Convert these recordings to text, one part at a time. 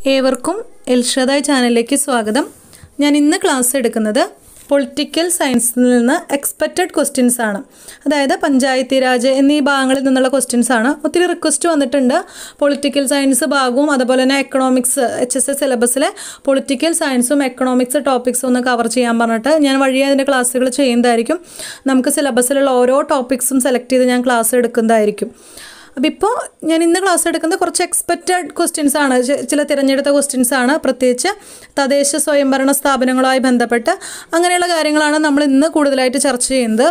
ഏവർക്കും എൽഷദായ് ചാനലിലേക്ക് സ്വാഗതം ഞാൻ ഇന്ന് ക്ലാസ് എടുക്കുന്നത് പൊളിറ്റിക്കൽ സയൻസിൽ നിന്ന് എക്സ്പെക്റ്റഡ് ക്വസ്റ്റ്യൻസ് ആണ് അതായത് പഞ്ചായത്തി രാജ് എന്നീ ഭാഗങ്ങളിൽ നിന്നുള്ള ക്വസ്റ്റ്യൻസ് ആണ് ഒത്തിരി റിക്വസ്റ്റ് വന്നിട്ടുണ്ട് പൊളിറ്റിക്കൽ സയൻസ് ഭാഗവും അതുപോലെ തന്നെ എക്കണോമിക്സ് എച്ച് എസ് എസ് സിലബസിലെ പൊളിറ്റിക്കൽ സയൻസും എക്കണോമിക്സ് ടോപ്പിക്സും ഒന്ന് കവർ ചെയ്യാൻ പറഞ്ഞിട്ട് ഞാൻ വഴിയെ അതിൻ്റെ ക്ലാസ്സുകൾ ചെയ്യുന്നതായിരിക്കും നമുക്ക് സിലബസിലുള്ള ഓരോ ടോപ്പിക്സും സെലക്ട് ചെയ്ത് ഞാൻ ക്ലാസ് എടുക്കുന്നതായിരിക്കും അപ്പോൾ ഇപ്പോൾ ഞാൻ ഇന്ന് ക്ലാസ് എടുക്കുന്നത് കുറച്ച് എക്സ്പെക്റ്റഡ് ക്വസ്റ്റ്യൻസ് ആണ് ചി- ചില തിരഞ്ഞെടുത്ത ക്വസ്റ്റ്യൻസ് ആണ് പ്രത്യേകിച്ച് തദ്ദേശ സ്വയംഭരണ സ്ഥാപനങ്ങളുമായി ബന്ധപ്പെട്ട് അങ്ങനെയുള്ള കാര്യങ്ങളാണ് നമ്മൾ ഇന്ന് കൂടുതലായിട്ട് ചർച്ച ചെയ്യുന്നത്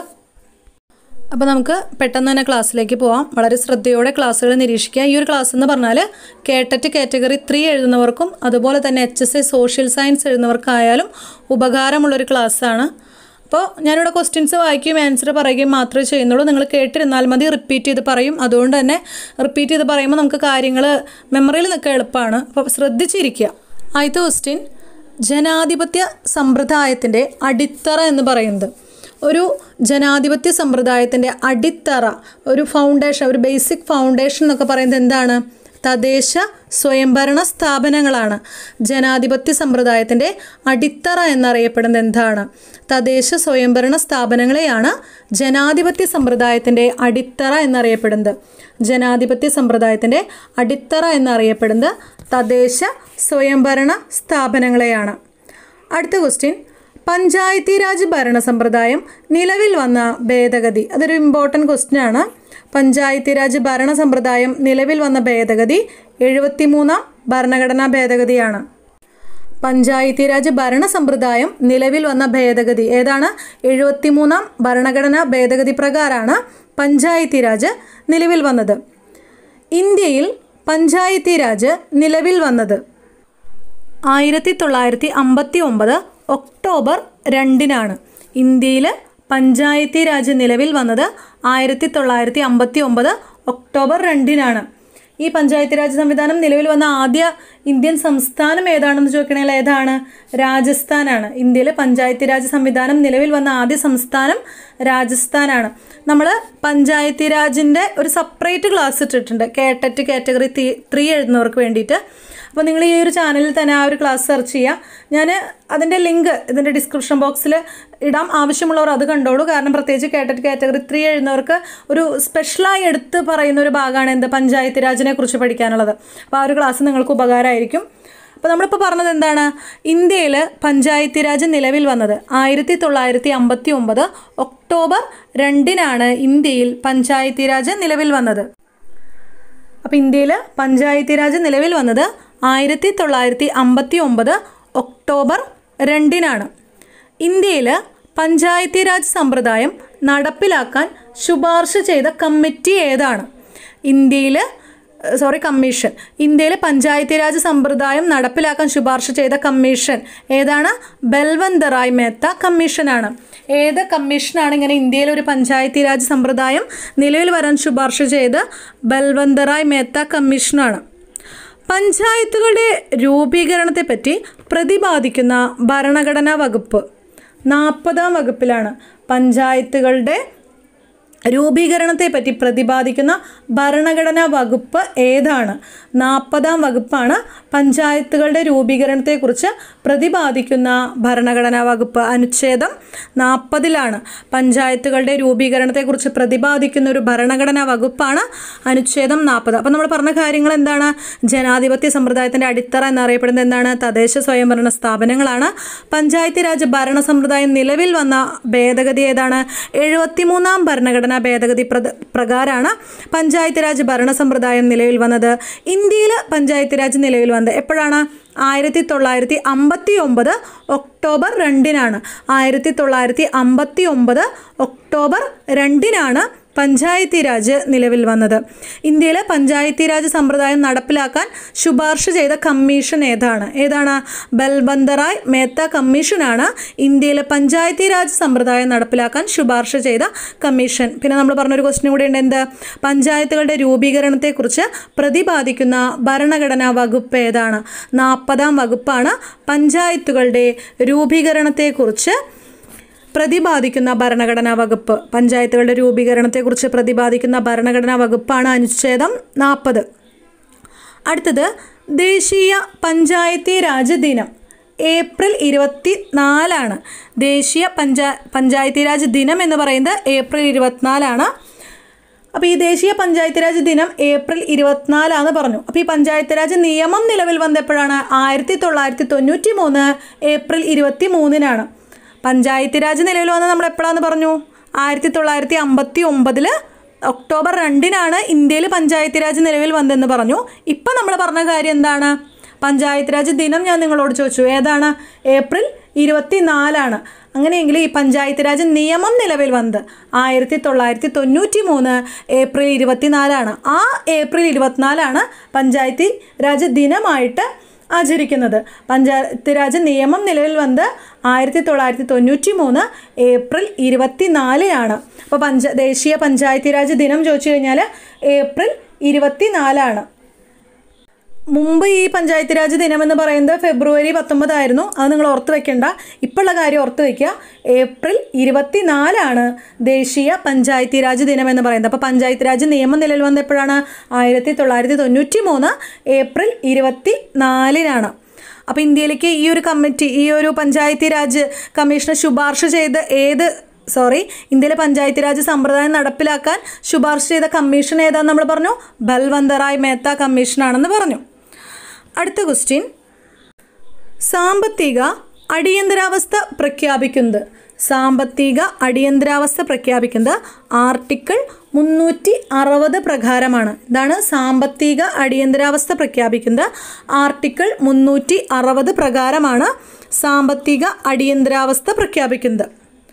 അപ്പോൾ നമുക്ക് പെട്ടെന്ന് തന്നെ ക്ലാസ്സിലേക്ക് പോവാം വളരെ ശ്രദ്ധയോടെ ക്ലാസ്സുകൾ നിരീക്ഷിക്കുക ഈ ഒരു ക്ലാസ് എന്ന് പറഞ്ഞാൽ കേട്ടറ്റ് കാറ്റഗറി ത്രീ എഴുതുന്നവർക്കും അതുപോലെ തന്നെ H S A social science എഴുതുന്നവർക്കായാലും ഉപകാരമുള്ളൊരു ക്ലാസ്സാണ് അപ്പോൾ ഞാനിവിടെ ക്വസ്റ്റ്യൻസ് വായിക്കുകയും ആൻസർ പറയുകയും മാത്രമേ ചെയ്യുന്നുള്ളൂ നിങ്ങൾ കേട്ടിരുന്നാൽ മതി റിപ്പീറ്റ് ചെയ്ത് പറയും അതുകൊണ്ട് തന്നെ റിപ്പീറ്റ് ചെയ്ത് പറയുമ്പോൾ നമുക്ക് കാര്യങ്ങൾ മെമ്മറിയിൽ നിൽക്കാൻ എളുപ്പമാണ് അപ്പോൾ ശ്രദ്ധിച്ചിരിക്കുക ആദ്യത്തെ ക്വസ്റ്റ്യൻ ജനാധിപത്യ സമ്പ്രദായത്തിൻ്റെ അടിത്തറ എന്ന് പറയുന്നത് ഒരു ജനാധിപത്യ സമ്പ്രദായത്തിൻ്റെ അടിത്തറ ഒരു ഫൗണ്ടേഷൻ ഒരു ബേസിക് ഫൗണ്ടേഷൻ എന്നൊക്കെ പറയുന്നത് എന്താണ് തദ്ദേശ സ്വയംഭരണ സ്ഥാപനങ്ങളാണ് ജനാധിപത്യ സമ്പ്രദായത്തിൻ്റെ അടിത്തറ എന്നറിയപ്പെടുന്നത് എന്താണ് തദ്ദേശ സ്വയംഭരണ സ്ഥാപനങ്ങളെയാണ് ജനാധിപത്യ സമ്പ്രദായത്തിൻ്റെ അടിത്തറ എന്നറിയപ്പെടുന്നത് ജനാധിപത്യ സമ്പ്രദായത്തിൻ്റെ അടിത്തറ എന്നറിയപ്പെടുന്നത് തദ്ദേശ സ്വയംഭരണ സ്ഥാപനങ്ങളെയാണ് അടുത്ത ക്വസ്റ്റ്യൻ പഞ്ചായത്തി രാജ് ഭരണ സമ്പ്രദായം നിലവിൽ വന്ന ഭേദഗതി അതൊരു ഇമ്പോർട്ടൻറ്റ് ക്വസ്റ്റ്യൻ ആണ് പഞ്ചായത്തി രാജ് ഭരണ സമ്പ്രദായം നിലവിൽ വന്ന ഭേദഗതി എഴുപത്തിമൂന്നാം ഭരണഘടനാ ഭേദഗതിയാണ് പഞ്ചായത്തി രാജ് ഭരണ സമ്പ്രദായം നിലവിൽ വന്ന ഭേദഗതി ഏതാണ് എഴുപത്തിമൂന്നാം ഭരണഘടനാ ഭേദഗതി പ്രകാരമാണ് പഞ്ചായത്തി രാജ് നിലവിൽ വന്നത് ഇന്ത്യയിൽ പഞ്ചായത്തി രാജ് നിലവിൽ വന്നത് ആയിരത്തി തൊള്ളായിരത്തി അമ്പത്തി ഒമ്പത് ഒക്ടോബർ രണ്ടിനാണ് ഇന്ത്യയിൽ പഞ്ചായത്തി രാജ് നിലവിൽ വന്നത് ആയിരത്തി തൊള്ളായിരത്തി അമ്പത്തി ഒമ്പത് ഒക്ടോബർ രണ്ടിനാണ് ഈ പഞ്ചായത്തി രാജ് സംവിധാനം നിലവിൽ വന്ന ആദ്യ ഇന്ത്യൻ സംസ്ഥാനം ഏതാണെന്ന് ചോദിക്കണമെങ്കിൽ ഏതാണ് രാജസ്ഥാനാണ് ഇന്ത്യയിൽ പഞ്ചായത്തി രാജ് സംവിധാനം നിലവിൽ വന്ന ആദ്യ സംസ്ഥാനം രാജസ്ഥാനാണ് നമ്മൾ പഞ്ചായത്തി രാജിൻ്റെ ഒരു സെപ്പറേറ്റ് ക്ലാസ് ഇട്ടിട്ടുണ്ട് കേട്ടറ്റ് കാറ്റഗറി ത്രീ എഴുതുന്നവർക്ക് വേണ്ടിയിട്ട് അപ്പോൾ നിങ്ങൾ ഈ ഒരു ചാനലിൽ തന്നെ ആ ഒരു ക്ലാസ് സെർച്ച് ചെയ്യുക ഞാൻ അതിൻ്റെ ലിങ്ക് ഇതിൻ്റെ ഡിസ്ക്രിപ്ഷൻ ബോക്സിൽ ഇടാം ആവശ്യമുള്ളവർ അത് കണ്ടോളൂ കാരണം പ്രത്യേകിച്ച് കേട്ടറ്റ് കാറ്റഗറി ത്രീ എഴുതുന്നവർക്ക് ഒരു സ്പെഷ്യലായി എടുത്ത് പറയുന്ന ഒരു ഭാഗമാണ് എന്ത് പഞ്ചായത്ത് രാജിനെ കുറിച്ച് പഠിക്കാനുള്ളത് അപ്പോൾ ആ ഒരു ക്ലാസ് നിങ്ങൾക്ക് ഉപകാരമായിരിക്കും അപ്പോൾ നമ്മളിപ്പോൾ പറഞ്ഞത് എന്താണ് ഇന്ത്യയിൽ പഞ്ചായത്തി രാജ് നിലവിൽ വന്നത് ആയിരത്തി തൊള്ളായിരത്തി അമ്പത്തി ഒമ്പത് ഒക്ടോബർ രണ്ടിനാണ് ഇന്ത്യയിൽ പഞ്ചായത്തി രാജ് നിലവിൽ വന്നത് അപ്പോൾ ഇന്ത്യയിൽ പഞ്ചായത്തി രാജ് നിലവിൽ വന്നത് ആയിരത്തി തൊള്ളായിരത്തി അമ്പത്തി ഒമ്പത് ഒക്ടോബർ രണ്ടിനാണ് ഇന്ത്യയിൽ പഞ്ചായത്തി രാജ് സമ്പ്രദായം നടപ്പിലാക്കാൻ ശുപാർശ ചെയ്ത കമ്മിറ്റി ഏതാണ് ഇന്ത്യയിൽ സോറി കമ്മീഷൻ ഇന്ത്യയിൽ പഞ്ചായത്തി രാജ് സമ്പ്രദായം നടപ്പിലാക്കാൻ ശുപാർശ ചെയ്ത കമ്മീഷൻ ഏതാണ് ബൽവന്ത് റായ് മേത്ത കമ്മീഷനാണ് ഏത് കമ്മീഷനാണ് ഇങ്ങനെ ഇന്ത്യയിൽ ഒരു പഞ്ചായത്തി രാജ് സമ്പ്രദായം നിലവിൽ വരാൻ ശുപാർശ ചെയ്ത് ബൽവന്ത് റായ് മേത്ത കമ്മീഷനാണ് പഞ്ചായത്തുകളുടെ രൂപീകരണത്തെപ്പറ്റി പ്രതിപാദിക്കുന്ന ഭരണഘടനാ വകുപ്പ് നാൽപ്പതാം വകുപ്പിലാണ് പഞ്ചായത്തുകളുടെ രൂപീകരണത്തെപ്പറ്റി പ്രതിപാദിക്കുന്ന ഭരണഘടനാ വകുപ്പ് ഏതാണ് നാൽപ്പതാം വകുപ്പാണ് പഞ്ചായത്തുകളുടെ രൂപീകരണത്തെക്കുറിച്ച് പ്രതിപാദിക്കുന്ന ഭരണഘടനാ വകുപ്പ് അനുച്ഛേദം നാൽപ്പതിലാണ് പഞ്ചായത്തുകളുടെ രൂപീകരണത്തെക്കുറിച്ച് പ്രതിപാദിക്കുന്ന ഒരു ഭരണഘടനാ വകുപ്പാണ് അനുച്ഛേദം നാൽപ്പത് അപ്പോൾ നമ്മൾ പറഞ്ഞ കാര്യങ്ങൾ എന്താണ് ജനാധിപത്യ സമ്പ്രദായത്തിൻ്റെ അടിത്തറ എന്നറിയപ്പെടുന്നത് എന്താണ് തദ്ദേശ സ്വയംഭരണ സ്ഥാപനങ്ങളാണ് പഞ്ചായത്ത് രാജ് ഭരണ സമ്പ്രദായം നിലവിൽ വന്ന ഭേദഗതി ഏതാണ് എഴുപത്തിമൂന്നാം ഭരണഘടനാ ഭേദഗതി പ്രത പ്രകാരമാണ് പഞ്ചായത്ത് രാജ് ഭരണ സമ്പ്രദായം നിലവിൽ വന്നത് ഇന്ത്യയിൽ പഞ്ചായത്ത് രാജ് നിലവിൽ വന്നത് എപ്പോഴാണ് ആയിരത്തി തൊള്ളായിരത്തി അമ്പത്തി ഒമ്പത് ഒക്ടോബർ രണ്ടിനാണ് ആയിരത്തി തൊള്ളായിരത്തി അമ്പത്തി ഒമ്പത് ഒക്ടോബർ രണ്ടിനാണ് പഞ്ചായത്തി രാജ് നിലവിൽ വന്നത് ഇന്ത്യയിലെ പഞ്ചായത്തി രാജ് സമ്പ്രദായം നടപ്പിലാക്കാൻ ശുപാർശ ചെയ്ത കമ്മീഷൻ ഏതാണ് ഏതാണ് ബൽബന്തറായ് മേത്ത കമ്മീഷനാണ് ഇന്ത്യയിലെ പഞ്ചായത്തി രാജ് സമ്പ്രദായം നടപ്പിലാക്കാൻ ശുപാർശ ചെയ്ത കമ്മീഷൻ പിന്നെ നമ്മൾ പറഞ്ഞൊരു ക്വസ്റ്റിനും കൂടെ ഉണ്ട് എന്ത് പഞ്ചായത്തുകളുടെ രൂപീകരണത്തെക്കുറിച്ച് പ്രതിപാദിക്കുന്ന ഭരണഘടനാ വകുപ്പ് ഏതാണ് നാൽപ്പതാം വകുപ്പാണ് പഞ്ചായത്തുകളുടെ രൂപീകരണത്തെക്കുറിച്ച് പ്രതിപാദിക്കുന്ന ഭരണഘടനാ വകുപ്പ് പഞ്ചായത്തുകളുടെ രൂപീകരണത്തെക്കുറിച്ച് പ്രതിപാദിക്കുന്ന ഭരണഘടനാ വകുപ്പാണ് അനുച്ഛേദം നാൽപ്പത് അടുത്തത് ദേശീയ പഞ്ചായത്തി രാജ് ദിനം ഏപ്രിൽ ഇരുപത്തി നാലാണ് ദേശീയ പഞ്ചാ പഞ്ചായത്തി രാജ് ദിനം എന്ന് പറയുന്നത് ഏപ്രിൽ ഇരുപത്തിനാലാണ് അപ്പോൾ ഈ ദേശീയ പഞ്ചായത്ത് രാജ് ദിനം ഏപ്രിൽ ഇരുപത്തിനാലാന്ന് പറഞ്ഞു അപ്പോൾ ഈ പഞ്ചായത്ത് രാജ് നിയമം നിലവിൽ വന്നപ്പോഴാണ് ആയിരത്തി തൊള്ളായിരത്തി തൊണ്ണൂറ്റി മൂന്ന് ഏപ്രിൽ ഇരുപത്തി മൂന്നിനാണ് പഞ്ചായത്ത് രാജ് നിലവിൽ വന്നത് നമ്മൾ എപ്പോഴാന്ന് പറഞ്ഞു ആയിരത്തി തൊള്ളായിരത്തി അമ്പത്തി ഒമ്പതിൽ ഒക്ടോബർ രണ്ടിനാണ് ഇന്ത്യയിൽ പഞ്ചായത്ത് രാജ് നിലവിൽ വന്നതെന്ന് പറഞ്ഞു ഇപ്പം നമ്മൾ പറഞ്ഞ കാര്യം എന്താണ് പഞ്ചായത്ത് രാജ് ദിനം ഞാൻ നിങ്ങളോട് ചോദിച്ചു ഏതാണ് ഏപ്രിൽ ഇരുപത്തി നാലാണ് അങ്ങനെയെങ്കിൽ ഈ പഞ്ചായത്ത് രാജ് നിയമം നിലവിൽ വന്നത് ആയിരത്തി തൊള്ളായിരത്തി തൊണ്ണൂറ്റി മൂന്ന് ഏപ്രിൽ ഇരുപത്തിനാലാണ് ആ ഏപ്രിൽ ഇരുപത്തിനാലാണ് പഞ്ചായത്തി രാജ് ദിനമായിട്ട് ആചരിക്കുന്നത് പഞ്ചായത്ത് രാജ് നിയമം നിലവിൽ വന്നത് ആയിരത്തി തൊള്ളായിരത്തി തൊണ്ണൂറ്റി മൂന്ന് ഏപ്രിൽ ഇരുപത്തിനാലിനാണ് അപ്പോൾ പഞ്ച ദേശീയ പഞ്ചായത്തി രാജ് ദിനം ചോദിച്ചു കഴിഞ്ഞാൽ ഏപ്രിൽ ഇരുപത്തിനാലാണ് മുമ്പ് ഈ പഞ്ചായത്ത് രാജ് ദിനം എന്ന് പറയുന്നത് ഫെബ്രുവരി പത്തൊമ്പതായിരുന്നു അത് നിങ്ങൾ ഓർത്ത് വെക്കേണ്ട ഇപ്പോഴുള്ള കാര്യം ഓർത്ത് വെക്കുക ഏപ്രിൽ ഇരുപത്തിനാലാണ് ദേശീയ പഞ്ചായത്തി രാജ് ദിനം എന്ന് പറയുന്നത് അപ്പോൾ പഞ്ചായത്ത് രാജ് നിയമം നിലവിൽ വന്ന എപ്പോഴാണ് ആയിരത്തി തൊള്ളായിരത്തി തൊണ്ണൂറ്റി മൂന്ന് ഏപ്രിൽ ഇരുപത്തി നാലിനാണ് അപ്പോൾ ഇന്ത്യയിലേക്ക് ഈ ഒരു കമ്മിറ്റി ഈ ഒരു പഞ്ചായത്തി രാജ് കമ്മീഷനെ ശുപാർശ ചെയ്ത് ഏത് സോറി ഇന്ത്യയിലെ പഞ്ചായത്ത് രാജ് സമ്പ്രദായം നടപ്പിലാക്കാൻ ശുപാർശ ചെയ്ത കമ്മീഷൻ ഏതാന്ന് നമ്മൾ പറഞ്ഞു ബൽവന്തറായ് മേത്ത കമ്മീഷനാണെന്ന് പറഞ്ഞു അടുത്ത ക്വസ്റ്റ്യൻ സാമ്പത്തിക അടിയന്തരാവസ്ഥ പ്രഖ്യാപിക്കുന്നത് സാമ്പത്തിക അടിയന്തരാവസ്ഥ പ്രഖ്യാപിക്കുന്നത് ആർട്ടിക്കിൾ മുന്നൂറ്റി അറുപത് പ്രകാരമാണ് ഇതാണ് സാമ്പത്തിക അടിയന്തരാവസ്ഥ പ്രഖ്യാപിക്കുന്നത് ആർട്ടിക്കിൾ മുന്നൂറ്റി അറുപത് പ്രകാരമാണ് സാമ്പത്തിക അടിയന്തരാവസ്ഥ പ്രഖ്യാപിക്കുന്നത്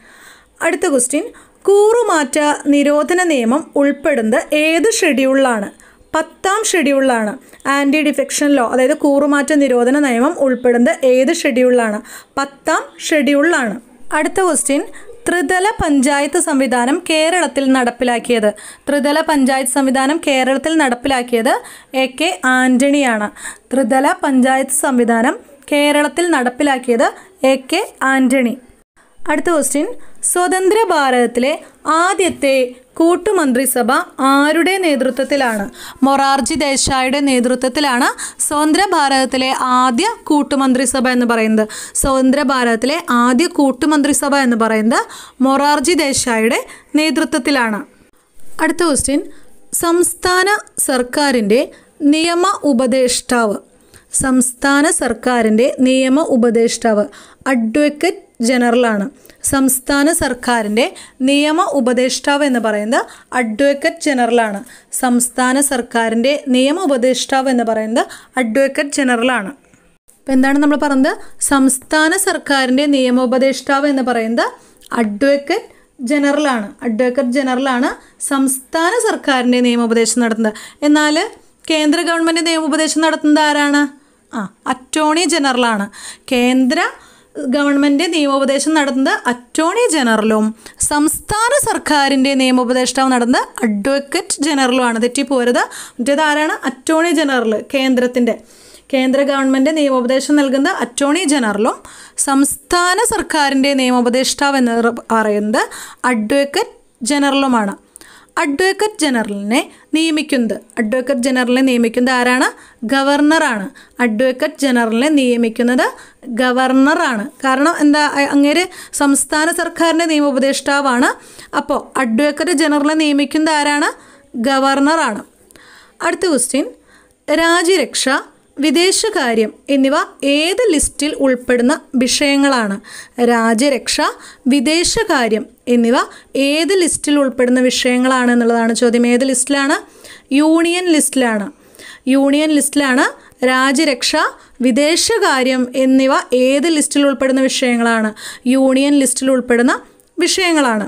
അടുത്ത ക്വസ്റ്റ്യൻ കൂറുമാറ്റ നിരോധന നിയമം ഉൾപ്പെടുന്നത് ഏത് ഷെഡ്യൂളിലാണ് പത്താം ഷെഡ്യൂളിലാണ് ആൻറ്റി ഡിഫെക്ഷൻ ലോ അതായത് കൂറുമാറ്റ നിരോധന നിയമം ഉൾപ്പെടുന്നത് ഏത് ഷെഡ്യൂളിലാണ് പത്താം ഷെഡ്യൂളിലാണ് അടുത്ത ക്വസ്റ്റ്യൻ ത്രിതല പഞ്ചായത്ത് സംവിധാനം കേരളത്തിൽ നടപ്പിലാക്കിയത് ത്രിതല പഞ്ചായത്ത് സംവിധാനം കേരളത്തിൽ നടപ്പിലാക്കിയത് എ കെ ആൻ്റണിയാണ് ത്രിതല പഞ്ചായത്ത് സംവിധാനം കേരളത്തിൽ നടപ്പിലാക്കിയത് എ കെ ആൻ്റണി അടുത്ത ക്വസ്റ്റ്യൻ സ്വതന്ത്ര ഭാരതത്തിലെ ആദ്യത്തെ കൂട്ടുമന്ത്രിസഭ ആരുടെ നേതൃത്വത്തിലാണ് മൊറാർജി ദേശായിയുടെ നേതൃത്വത്തിലാണ് സ്വതന്ത്ര ഭാരതത്തിലെ ആദ്യ കൂട്ടുമന്ത്രിസഭ എന്ന് പറയുന്നത് സ്വതന്ത്ര ഭാരതത്തിലെ ആദ്യ കൂട്ടുമന്ത്രിസഭ എന്ന് പറയുന്നത് മൊറാർജി ദേശായിയുടെ നേതൃത്വത്തിലാണ് അടുത്ത ക്വസ്റ്റ്യൻ സംസ്ഥാന സർക്കാരിൻ്റെ നിയമ ഉപദേഷ്ടാവ് സംസ്ഥാന സർക്കാരിൻ്റെ നിയമ ഉപദേഷ്ടാവ് അഡ്വക്കേറ്റ് ജനറലാണ് സംസ്ഥാന സർക്കാരിൻ്റെ നിയമ ഉപദേഷ്ടാവ് എന്ന് പറയുന്നത് അഡ്വക്കേറ്റ് ജനറലാണ് സംസ്ഥാന സർക്കാരിൻ്റെ നിയമ ഉപദേഷ്ടാവ് എന്ന് പറയുന്നത് അഡ്വക്കേറ്റ് ജനറലാണ് ഇപ്പം എന്താണ് നമ്മൾ പറഞ്ഞത് സംസ്ഥാന സർക്കാരിൻ്റെ നിയമോപദേഷ്ടാവ് എന്ന് പറയുന്നത് അഡ്വക്കേറ്റ് ജനറലാണ് അഡ്വക്കേറ്റ് ജനറലാണ് സംസ്ഥാന സർക്കാരിൻ്റെ നിയമോപദേശം നടത്തുന്നത് എന്നാൽ കേന്ദ്ര ഗവൺമെൻറ് നിയമോപദേശം നടത്തുന്നത് ആരാണ് ആ അറ്റോർണി ജനറലാണ് കേന്ദ്ര ഗവൺമെൻറ് നിയമോപദേശം നടത്തുന്നത് അറ്റോർണി ജനറലും സംസ്ഥാന സർക്കാരിൻ്റെ നിയമോപദേഷ്ടാവ് നടത്തുന്നത് അഡ്വക്കേറ്റ് ജനറലുമാണ് തെറ്റിപ്പോരുത് മറ്റേത് ആരാണ് അറ്റോർണി ജനറൽ കേന്ദ്രത്തിൻ്റെ കേന്ദ്ര ഗവൺമെൻറ് നിയമോപദേശം നൽകുന്ന അറ്റോർണി ജനറലും സംസ്ഥാന സർക്കാരിൻ്റെ നിയമോപദേഷ്ടാവ് എന്ന് പറയുന്നത് അഡ്വക്കേറ്റ് ജനറലുമാണ് അഡ്വക്കേറ്റ് ജനറലിനെ നിയമിക്കുന്നത് അഡ്വക്കേറ്റ് ജനറലിനെ നിയമിക്കുന്നത് ആരാണ് ഗവർണറാണ് അഡ്വക്കേറ്റ് ജനറലിനെ നിയമിക്കുന്നത് ഗവർണറാണ് കാരണം എന്താ അ- അങ്ങേര് സംസ്ഥാന സർക്കാരിൻ്റെ നിയമോപദേഷ്ടാവാണ് അപ്പോൾ അഡ്വക്കേറ്റ് ജനറലിനെ നിയമിക്കുന്നത് ആരാണ് ഗവർണറാണ് അടുത്ത ക്വസ്റ്റ്യൻ രാജ്യരക്ഷ വിദേശകാര്യം എന്നിവ ഏത് ലിസ്റ്റിൽ ഉൾപ്പെടുന്ന വിഷയങ്ങളാണ് രാജ്യരക്ഷ വിദേശകാര്യം എന്നിവ ഏത് ലിസ്റ്റിൽ ഉൾപ്പെടുന്ന വിഷയങ്ങളാണ് എന്നുള്ളതാണ് ചോദ്യം ഏത് ലിസ്റ്റിലാണ് യൂണിയൻ ലിസ്റ്റിലാണ് യൂണിയൻ ലിസ്റ്റിലാണ് രാജ്യരക്ഷ വിദേശകാര്യം എന്നിവ ഏത് ലിസ്റ്റിൽ ഉൾപ്പെടുന്ന വിഷയങ്ങളാണ് യൂണിയൻ ലിസ്റ്റിൽ ഉൾപ്പെടുന്ന വിഷയങ്ങളാണ്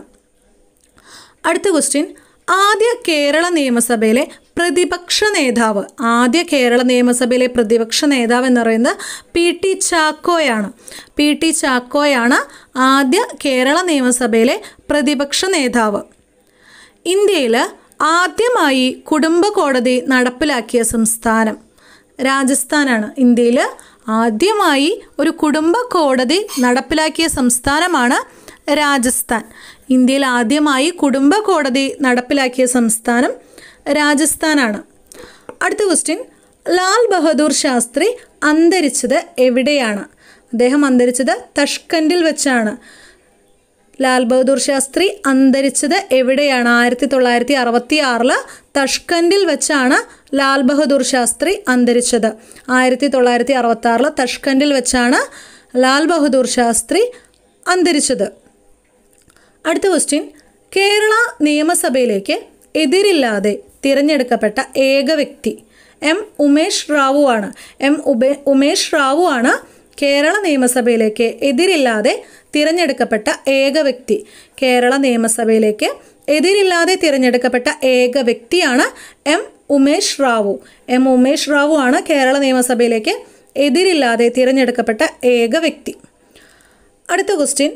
അടുത്ത ക്വസ്റ്റ്യൻ ആദ്യ കേരള നിയമസഭയിലെ പ്രതിപക്ഷ നേതാവ് ആദ്യ കേരള നിയമസഭയിലെ പ്രതിപക്ഷ നേതാവ് എന്ന് പറയുന്നത് പി ടി ചാക്കോയാണ് പി ടി ചാക്കോയാണ് ആദ്യ കേരള നിയമസഭയിലെ പ്രതിപക്ഷ നേതാവ് ഇന്ത്യയിൽ ആദ്യമായി കുടുംബ കോടതി നടപ്പിലാക്കിയ സംസ്ഥാനം രാജസ്ഥാനാണ് ഇന്ത്യയിൽ ആദ്യമായി ഒരു കുടുംബ കോടതി നടപ്പിലാക്കിയ സംസ്ഥാനമാണ് രാജസ്ഥാൻ ഇന്ത്യയിൽ ആദ്യമായി കുടുംബ കോടതി നടപ്പിലാക്കിയ സംസ്ഥാനം രാജസ്ഥാനാണ് അടുത്ത ക്വസ്റ്റ്യൻ ലാൽ ബഹദൂർ ശാസ്ത്രി അന്തരിച്ചത് എവിടെയാണ് അദ്ദേഹം അന്തരിച്ചത് തഷ്കൻഡിൽ വെച്ചാണ് ലാൽ ബഹദൂർ ശാസ്ത്രി അന്തരിച്ചത് എവിടെയാണ് ആയിരത്തി തൊള്ളായിരത്തി അറുപത്തി ആറില് തഷ്കൻഡിൽ വെച്ചാണ് ലാൽ ബഹദൂർ ശാസ്ത്രി അന്തരിച്ചത് ആയിരത്തി തൊള്ളായിരത്തി അറുപത്തി ആറില് തഷ്കൻഡിൽ വെച്ചാണ് ലാൽ ബഹദൂർ ശാസ്ത്രി അന്തരിച്ചത് അടുത്ത ക്വസ്റ്റ്യൻ കേരള നിയമസഭയിലേക്ക് എതിരില്ലാതെ തിരഞ്ഞെടുക്കപ്പെട്ട ഏക വ്യക്തി എം ഉമേഷ് റാവു ആണ് എം ഉബേ ഉമേഷ് റാവു ആണ് കേരള നിയമസഭയിലേക്ക് എതിരില്ലാതെ തിരഞ്ഞെടുക്കപ്പെട്ട ഏക വ്യക്തി കേരള നിയമസഭയിലേക്ക് എതിരില്ലാതെ തിരഞ്ഞെടുക്കപ്പെട്ട ഏക വ്യക്തിയാണ് എം ഉമേഷ് റാവു എം ഉമേഷ് റാവു ആണ് കേരള നിയമസഭയിലേക്ക് എതിരില്ലാതെ തിരഞ്ഞെടുക്കപ്പെട്ട ഏക വ്യക്തി അടുത്ത ക്വസ്റ്റ്യൻ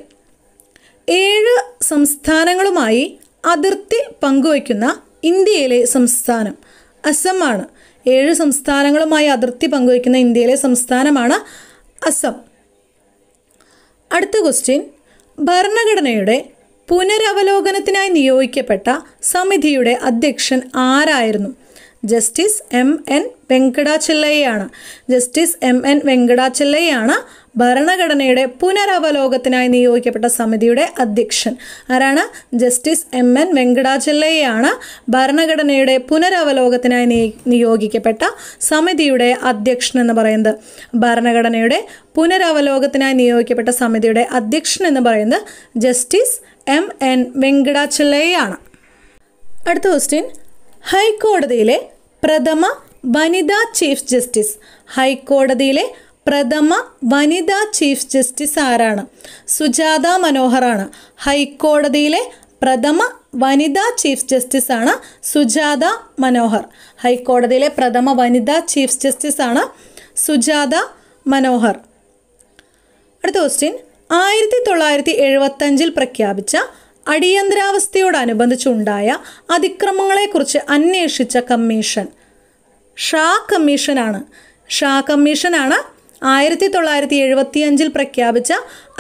ഏഴ് സംസ്ഥാനങ്ങളുമായി അതിർത്തി പങ്കുവയ്ക്കുന്ന ഇന്ത്യയിലെ സംസ്ഥാനം അസമാണ് ഏഴ് സംസ്ഥാനങ്ങളുമായി അതിർത്തി പങ്കുവയ്ക്കുന്ന ഇന്ത്യയിലെ സംസ്ഥാനമാണ് അസം അടുത്ത ക്വസ്റ്റ്യൻ ഭരണഘടനയുടെ പുനരവലോകനത്തിനായി നിയോഗിക്കപ്പെട്ട സമിതിയുടെ അധ്യക്ഷൻ ആരായിരുന്നു ജസ്റ്റിസ് എം എൻ വെങ്കടാചെല്ലയ്യാണ് ജസ്റ്റിസ് എം എൻ വെങ്കടാചെല്ലയ്യാണ് ഭരണഘടനയുടെ പുനരവലോകത്തിനായി നിയോഗിക്കപ്പെട്ട സമിതിയുടെ അധ്യക്ഷൻ ആരാണ് ജസ്റ്റിസ് എം എൻ വെങ്കടാചെല്ലയ്യാണ് ഭരണഘടനയുടെ പുനരവലോകത്തിനായി നിയ- നിയോഗിക്കപ്പെട്ട സമിതിയുടെ അധ്യക്ഷൻ എന്ന് പറയുന്നത് ഭരണഘടനയുടെ പുനരവലോകത്തിനായി നിയോഗിക്കപ്പെട്ട സമിതിയുടെ അധ്യക്ഷൻ എന്ന് പറയുന്നത് ജസ്റ്റിസ് എം എൻ വെങ്കടാചെല്ലയ്യാണ് അടുത്ത ക്വസ്റ്റ്യൻ ഹൈക്കോടതിയിലെ പ്രഥമ വനിതാ ചീഫ് ജസ്റ്റിസ് ഹൈക്കോടതിയിലെ പ്രഥമ വനിതാ ചീഫ് ജസ്റ്റിസ് ആരാണ് സുജാത മനോഹറാണ് ഹൈക്കോടതിയിലെ പ്രഥമ വനിതാ ചീഫ് ജസ്റ്റിസ് ആണ് സുജാത മനോഹർ ഹൈക്കോടതിയിലെ പ്രഥമ വനിതാ ചീഫ് ജസ്റ്റിസ് ആണ് സുജാത മനോഹർ അടുത്ത ക്വസ്റ്റ്യൻ ആയിരത്തി തൊള്ളായിരത്തി എഴുപത്തഞ്ചിൽ പ്രഖ്യാപിച്ച അടിയന്തരാവസ്ഥയോടനുബന്ധിച്ചുണ്ടായ അതിക്രമങ്ങളെക്കുറിച്ച് അന്വേഷിച്ച കമ്മീഷൻ ഷാ കമ്മീഷനാണ് ഷാ കമ്മീഷനാണ് ആയിരത്തി തൊള്ളായിരത്തി എഴുപത്തിയഞ്ചിൽ പ്രഖ്യാപിച്ച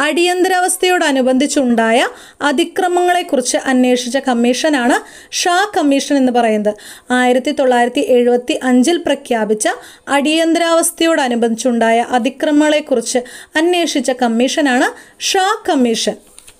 അടിയന്തരാവസ്ഥയോടനുബന്ധിച്ചുണ്ടായ അതിക്രമങ്ങളെക്കുറിച്ച് അന്വേഷിച്ച കമ്മീഷനാണ് ഷാ കമ്മീഷൻ എന്ന് പറയുന്നത് ആയിരത്തി തൊള്ളായിരത്തി എഴുപത്തി അഞ്ചിൽ പ്രഖ്യാപിച്ച അടിയന്തരാവസ്ഥയോടനുബന്ധിച്ചുണ്ടായ അതിക്രമങ്ങളെക്കുറിച്ച് അന്വേഷിച്ച കമ്മീഷനാണ് ഷാ കമ്മീഷൻ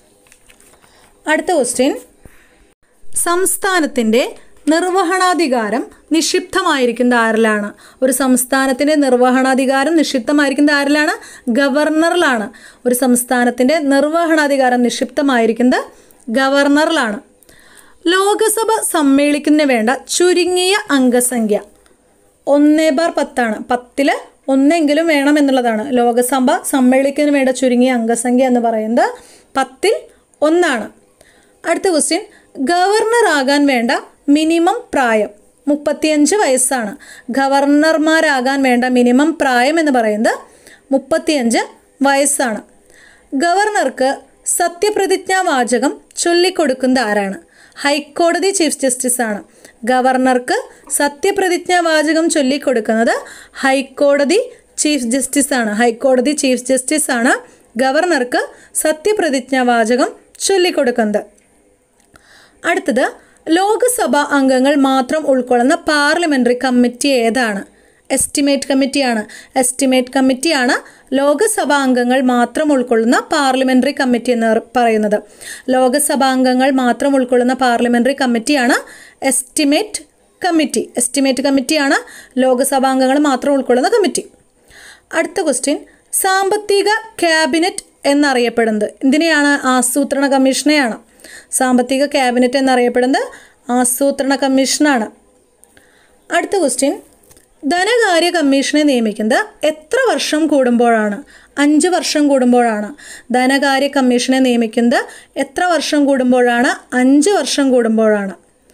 അടുത്ത ക്വസ്റ്റ്യൻ സംസ്ഥാനത്തിൻ്റെ നിർവഹണാധികാരം നിക്ഷിപ്തമായിരിക്കുന്നത് ആരിലാണ് ഒരു സംസ്ഥാനത്തിൻ്റെ നിർവഹണാധികാരം നിക്ഷിപ്തമായിരിക്കുന്നത് ആരിലാണ് ഗവർണറിലാണ് ഒരു സംസ്ഥാനത്തിൻ്റെ നിർവഹണാധികാരം നിക്ഷിപ്തമായിരിക്കുന്നത് ഗവർണറിലാണ് ലോകസഭ സമ്മേളിക്കുന്നതിന് വേണ്ട ചുരുങ്ങിയ അംഗസംഖ്യ ഒന്ന് ബാർ പത്താണ് പത്തിൽ ഒന്നെങ്കിലും വേണം എന്നുള്ളതാണ് ലോകസഭ സമ്മേളിക്കുന്നതിന് വേണ്ട ചുരുങ്ങിയ അംഗസംഖ്യ എന്ന് പറയുന്നത് പത്തിൽ ഒന്നാണ് അടുത്ത ക്വസ്റ്റ്യൻ ഗവർണറാകാൻ വേണ്ട മിനിമം പ്രായം മുപ്പത്തിയഞ്ച് വയസ്സാണ് ഗവർണർമാരാകാൻ വേണ്ട മിനിമം പ്രായം എന്ന് പറയുന്നത് മുപ്പത്തിയഞ്ച് വയസ്സാണ് ഗവർണർക്ക് സത്യപ്രതിജ്ഞാ വാചകം ചൊല്ലിക്കൊടുക്കുന്നത് ആരാണ് ഹൈക്കോടതി ചീഫ് ജസ്റ്റിസ് ആണ് ഗവർണർക്ക് സത്യപ്രതിജ്ഞാ വാചകം ചൊല്ലിക്കൊടുക്കുന്നത് ഹൈക്കോടതി ചീഫ് ജസ്റ്റിസ് ആണ് ഹൈക്കോടതി ചീഫ് ജസ്റ്റിസ് ആണ് ഗവർണർക്ക് സത്യപ്രതിജ്ഞാ വാചകം ചൊല്ലിക്കൊടുക്കുന്നത് അടുത്തത് ലോക്സഭാ അംഗങ്ങൾ മാത്രം ഉൾക്കൊള്ളുന്ന പാർലമെൻ്ററി കമ്മിറ്റി ഏതാണ് എസ്റ്റിമേറ്റ് കമ്മിറ്റിയാണ് എസ്റ്റിമേറ്റ് കമ്മിറ്റിയാണ് ലോകസഭാ അംഗങ്ങൾ മാത്രം ഉൾക്കൊള്ളുന്ന പാർലമെൻ്ററി കമ്മിറ്റി എന്ന് പറയുന്നത് ലോകസഭാ അംഗങ്ങൾ മാത്രം ഉൾക്കൊള്ളുന്ന പാർലമെൻ്ററി കമ്മിറ്റിയാണ് എസ്റ്റിമേറ്റ് കമ്മിറ്റി എസ്റ്റിമേറ്റ് കമ്മിറ്റിയാണ് ലോകസഭാ അംഗങ്ങൾ മാത്രം ഉൾക്കൊള്ളുന്ന കമ്മിറ്റി അടുത്ത ക്വസ്റ്റ്യൻ സാമ്പത്തിക ക്യാബിനറ്റ് എന്നറിയപ്പെടുന്നത് എന്തിനെയാണ് ആസൂത്രണ കമ്മീഷനെയാണ് സാമ്പത്തിക ക്യാബിനറ്റ് എന്നറിയപ്പെടുന്നത് ആസൂത്രണ കമ്മീഷനാണ് അടുത്ത ക്വസ്റ്റ്യൻ ധനകാര്യ കമ്മീഷനെ നിയമിക്കുന്നത് എത്ര വർഷം കൂടുമ്പോഴാണ് അഞ്ച് വർഷം കൂടുമ്പോഴാണ് ധനകാര്യ കമ്മീഷനെ നിയമിക്കുന്നത് എത്ര വർഷം കൂടുമ്പോഴാണ് അഞ്ച് വർഷം കൂടുമ്പോഴാണ്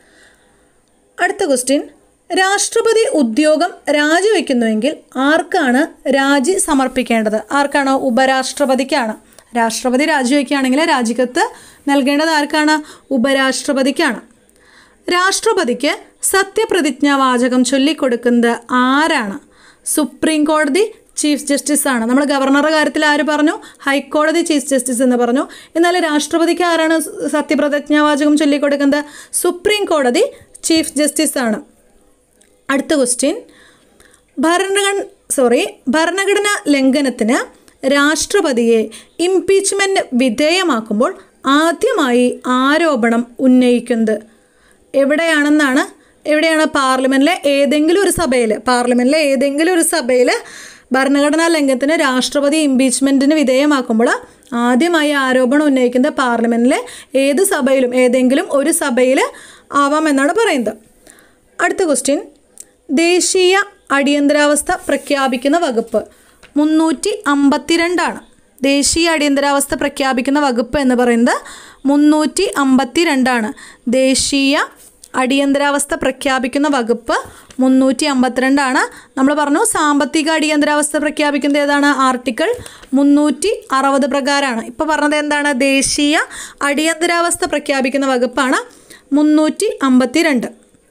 അടുത്ത ക്വസ്റ്റ്യൻ രാഷ്ട്രപതി ഉദ്യോഗം രാജിവെക്കുന്നുവെങ്കിൽ ആർക്കാണ് രാജി സമർപ്പിക്കേണ്ടത് ആർക്കാണ് ഉപരാഷ്ട്രപതിക്കാണ് രാഷ്ട്രപതി രാജിവെക്കുകയാണെങ്കിൽ രാജിക്കത്ത് നൽകേണ്ടത് ആർക്കാണ് ഉപരാഷ്ട്രപതിക്കാണ് രാഷ്ട്രപതിക്ക് സത്യപ്രതിജ്ഞാ വാചകം ചൊല്ലിക്കൊടുക്കുന്നത് ആരാണ് സുപ്രീം കോടതി ചീഫ് ജസ്റ്റിസ് ആണ് നമ്മൾ ഗവർണറുടെ കാര്യത്തിൽ ആര് പറഞ്ഞു ഹൈക്കോടതി ചീഫ് ജസ്റ്റിസ് എന്ന് പറഞ്ഞു എന്നാൽ രാഷ്ട്രപതിക്ക് ആരാണ് സത്യപ്രതിജ്ഞാ വാചകം ചൊല്ലിക്കൊടുക്കുന്നത് സുപ്രീം കോടതി ചീഫ് ജസ്റ്റിസ് ആണ് അടുത്ത ക്വസ്റ്റ്യൻ ഭരണഘടന സോറി ഭരണഘടനാ ലംഘനത്തിന് രാഷ്ട്രപതിയെ ഇംപീച്ച്മെൻറ്റ് വിധേയമാക്കുമ്പോൾ ആദ്യമായി ആരോപണം ഉന്നയിക്കുന്നത് എവിടെയാണെന്നാണ് എവിടെയാണ് പാർലമെൻറ്റിലെ ഏതെങ്കിലും ഒരു സഭയിൽ പാർലമെൻറ്റിലെ ഏതെങ്കിലും ഒരു സഭയിൽ ഭരണഘടനാ ലംഘനത്തിന് രാഷ്ട്രപതി ഇംപീച്ച്മെൻറ്റിന് വിധേയമാക്കുമ്പോൾ ആദ്യമായി ആരോപണം ഉന്നയിക്കുന്നത് പാർലമെൻറ്റിലെ ഏത് സഭയിലും ഏതെങ്കിലും ഒരു സഭയിൽ ആവാമെന്നാണ് പറയുന്നത് അടുത്ത ക്വസ്റ്റ്യൻ ദേശീയ അടിയന്തരാവസ്ഥ പ്രഖ്യാപിക്കുന്ന വകുപ്പ് മുന്നൂറ്റി അമ്പത്തിരണ്ടാണ് ദേശീയ അടിയന്തരാവസ്ഥ പ്രഖ്യാപിക്കുന്ന വകുപ്പ് എന്ന് പറയുന്നത് മുന്നൂറ്റി അമ്പത്തി രണ്ടാണ് ദേശീയ അടിയന്തരാവസ്ഥ പ്രഖ്യാപിക്കുന്ന വകുപ്പ് മുന്നൂറ്റി അമ്പത്തിരണ്ടാണ് നമ്മൾ പറഞ്ഞു സാമ്പത്തിക അടിയന്തരാവസ്ഥ പ്രഖ്യാപിക്കുന്നത് ഏതാണ് ആർട്ടിക്കിൾ മുന്നൂറ്റി അറുപത് പ്രകാരമാണ് ഇപ്പോൾ പറഞ്ഞത് എന്താണ് ദേശീയ അടിയന്തരാവസ്ഥ പ്രഖ്യാപിക്കുന്ന വകുപ്പാണ് മുന്നൂറ്റി അമ്പത്തി രണ്ട്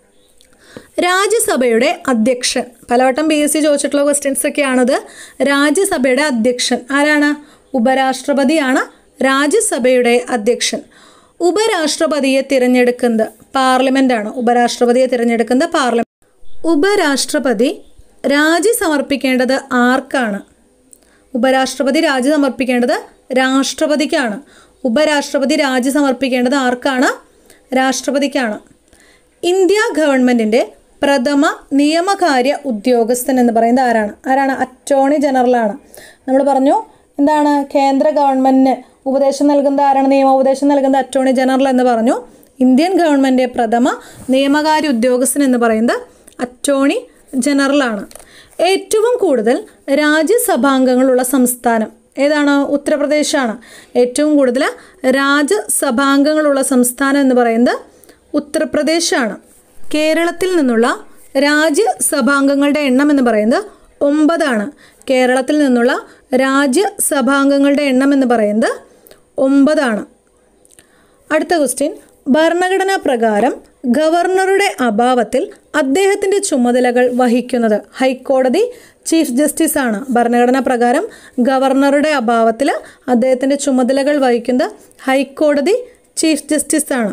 രാജ്യസഭയുടെ അധ്യക്ഷൻ പലവട്ടം പി എസ് സി ചോദിച്ചിട്ടുള്ള ക്വസ്റ്റ്യൻസ് ഒക്കെയാണത് രാജ്യസഭയുടെ അധ്യക്ഷൻ ആരാണ് ഉപരാഷ്ട്രപതിയാണ് രാജ്യസഭയുടെ അധ്യക്ഷൻ ഉപരാഷ്ട്രപതിയെ തിരഞ്ഞെടുക്കുന്നത് പാർലമെൻറ്റാണ് ഉപരാഷ്ട്രപതിയെ തിരഞ്ഞെടുക്കുന്നത് പാർലമെൻറ്റ് ഉപരാഷ്ട്രപതി രാജി സമർപ്പിക്കേണ്ടത് ആർക്കാണ് ഉപരാഷ്ട്രപതി രാജി സമർപ്പിക്കേണ്ടത് രാഷ്ട്രപതിക്കാണ് ഉപരാഷ്ട്രപതി രാജി സമർപ്പിക്കേണ്ടത് ആർക്കാണ് രാഷ്ട്രപതിക്കാണ് ഇന്ത്യ ഗവൺമെൻറ്റിൻ്റെ പ്രഥമ നിയമകാര്യ ഉദ്യോഗസ്ഥൻ എന്ന് പറയുന്നത് ആരാണ് ആരാണ് അറ്റോർണി ജനറലാണ് നമ്മൾ പറഞ്ഞു എന്താണ് കേന്ദ്ര ഗവൺമെൻറ്റിന് ഉപദേശം നൽകുന്നത് ആരാണ് നിയമോപദേശം നൽകുന്നത് അറ്റോർണി ജനറൽ എന്ന് പറഞ്ഞു ഇന്ത്യൻ ഗവൺമെൻറ് പ്രഥമ നിയമകാര്യ ഉദ്യോഗസ്ഥൻ എന്ന് പറയുന്നത് അറ്റോർണി ജനറലാണ് ഏറ്റവും കൂടുതൽ രാജ്യസഭാംഗങ്ങളുള്ള സംസ്ഥാനം ഏതാണ് ഉത്തർപ്രദേശാണ് ഏറ്റവും കൂടുതൽ രാജ്യസഭാംഗങ്ങളുള്ള സംസ്ഥാനം എന്ന് പറയുന്നത് ഉത്തർപ്രദേശാണ് കേരളത്തിൽ നിന്നുള്ള രാജ്യസഭാംഗങ്ങളുടെ എണ്ണം എന്ന് പറയുന്നത് ഒമ്പതാണ് കേരളത്തിൽ നിന്നുള്ള രാജ്യസഭാംഗങ്ങളുടെ എണ്ണം എന്ന് പറയുന്നത് ഒമ്പതാണ് അടുത്ത ക്വസ്റ്റ്യൻ ഭരണഘടനാ പ്രകാരം ഗവർണറുടെ അഭാവത്തിൽ അദ്ദേഹത്തിൻ്റെ ചുമതലകൾ വഹിക്കുന്നത് ഹൈക്കോടതി ചീഫ് ജസ്റ്റിസ് ആണ് ഭരണഘടനാ പ്രകാരം ഗവർണറുടെ അഭാവത്തിൽ അദ്ദേഹത്തിൻ്റെ ചുമതലകൾ വഹിക്കുന്നത് ഹൈക്കോടതി ചീഫ് ജസ്റ്റിസ് ആണ്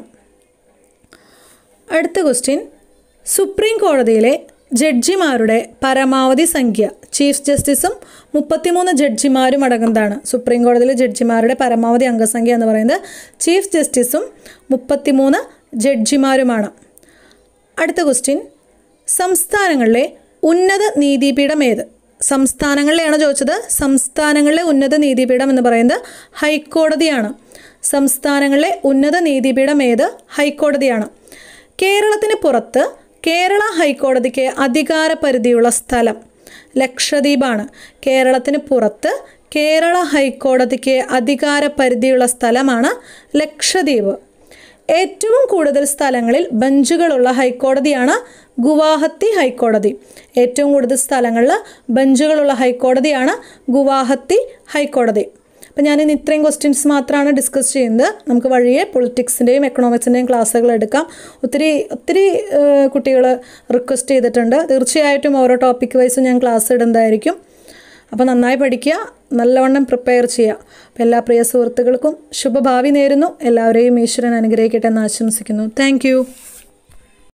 അടുത്ത ക്വസ്റ്റ്യൻ സുപ്രീം കോടതിയിലെ ജഡ്ജിമാരുടെ പരമാവധി സംഖ്യ ചീഫ് ജസ്റ്റിസും മുപ്പത്തിമൂന്ന് ജഡ്ജിമാരും അടങ്ങുന്നതാണ് സുപ്രീം കോടതിയിലെ ജഡ്ജിമാരുടെ പരമാവധി അംഗസംഖ്യ എന്ന് പറയുന്നത് ചീഫ് ജസ്റ്റിസും മുപ്പത്തിമൂന്ന് ജഡ്ജിമാരുമാണ് അടുത്ത ക്വസ്റ്റ്യൻ സംസ്ഥാനങ്ങളിലെ ഉന്നത നീതിപീഠം ഏത് സംസ്ഥാനങ്ങളിലെയാണ് ചോദിച്ചത് സംസ്ഥാനങ്ങളിലെ ഉന്നത നീതിപീഠം എന്ന് പറയുന്നത് ഹൈക്കോടതിയാണ് സംസ്ഥാനങ്ങളിലെ ഉന്നത നീതിപീഠം ഏത് ഹൈക്കോടതിയാണ് കേരളത്തിന് പുറത്ത് കേരള ഹൈക്കോടതിക്ക് അധികാര പരിധിയുള്ള സ്ഥലം ലക്ഷദ്വീപാണ് കേരളത്തിന് പുറത്ത് കേരള ഹൈക്കോടതിക്ക് അധികാര പരിധിയുള്ള സ്ഥലമാണ് ലക്ഷദ്വീപ് ഏറ്റവും കൂടുതൽ സ്ഥലങ്ങളിൽ ബെഞ്ചുകളുള്ള ഹൈക്കോടതിയാണ് ഗുവാഹത്തി ഹൈക്കോടതി ഏറ്റവും കൂടുതൽ സ്ഥലങ്ങളിൽ ബെഞ്ചുകളുള്ള ഹൈക്കോടതിയാണ് ഗുവാഹത്തി ഹൈക്കോടതി അപ്പം ഞാൻ ഇന്ന് ഇത്രയും ക്വസ്റ്റ്യൻസ് മാത്രമാണ് ഡിസ്കസ് ചെയ്യുന്നത് നമുക്ക് വഴിയെ പൊളിറ്റിക്സിൻ്റെയും എക്കണോമിക്സിൻ്റെയും ക്ലാസ്സുകൾ എടുക്കാം ഒത്തിരി ഒത്തിരി കുട്ടികൾ റിക്വസ്റ്റ് ചെയ്തിട്ടുണ്ട് തീർച്ചയായിട്ടും ഓരോ ടോപ്പിക് വൈസും ഞാൻ ക്ലാസ് ഇടുന്നതായിരിക്കും അപ്പോൾ നന്നായി പഠിക്കുക നല്ലവണ്ണം പ്രിപ്പയർ ചെയ്യുക അപ്പോൾ എല്ലാ പ്രിയ സുഹൃത്തുക്കൾക്കും ശുഭഭാവി നേരുന്നു എല്ലാവരെയും ഈശ്വരൻ അനുഗ്രഹിക്കട്ടെ എന്ന് ആശംസിക്കുന്നു താങ്ക്